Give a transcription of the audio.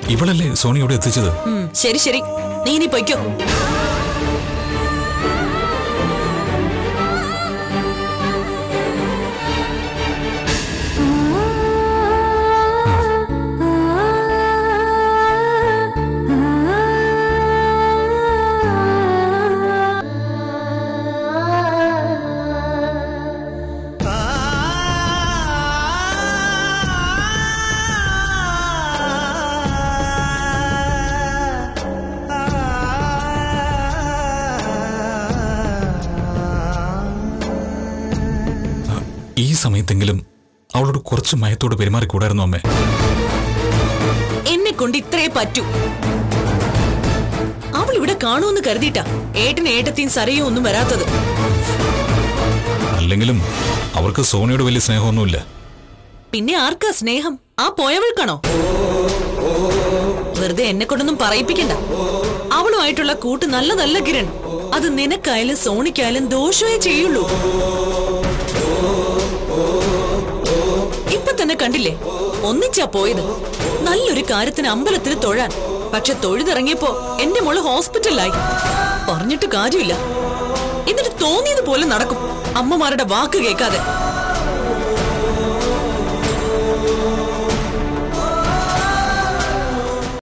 ഇവളല്ലേ സോണിയോട് എത്തിച്ചത് ഉം, ശരി ശരി നീ ഇനി പൊയ്ക്കോ ഈ സമയത്തെങ്കിലും അവളോട് കുറച്ച് മയത്തോട് പെരുമാറിക്കൂടായിരുന്നു അമ്മേ എന്നെ കൊണ്ട് ഇത്രേ പറ്റൂ അവൾ ഇവിടെ കാണുമെന്ന് കരുതിയിട്ടാ ഏട്ടന് ഏട്ടത്തെയും സരയും ഒന്നും വരാത്തത് അല്ലെങ്കിലും അവർക്ക് സോണിയോട് വലിയ സ്നേഹമൊന്നുമില്ല പിന്നെ ആർക്കാ സ്നേഹം ആ പോയവൾക്കാണോ വെറുതെ എന്നെ കൊണ്ടൊന്നും പറയിപ്പിക്കണ്ട അവളുമായിട്ടുള്ള കൂട്ട് നല്ലതല്ല കിരൺ അത് നിനക്കായാലും സോണിക്കായാലും ദോഷമേ ചെയ്യുള്ളൂ ഇപ്പൊ തന്നെ കണ്ടില്ലേ ഒന്നിച്ചാ പോയത് നല്ലൊരു കാര്യത്തിന് അമ്പലത്തിന് തൊഴാൻ പക്ഷെ തൊഴുതിറങ്ങിയപ്പോ എന്റെ മോള് ഹോസ്പിറ്റലിലായി പറഞ്ഞിട്ട് കാര്യമില്ല എന്നിട്ട് തോന്നിയതുപോലെ നടക്കും അമ്മമാരുടെ വാക്ക് കേൾക്കാതെ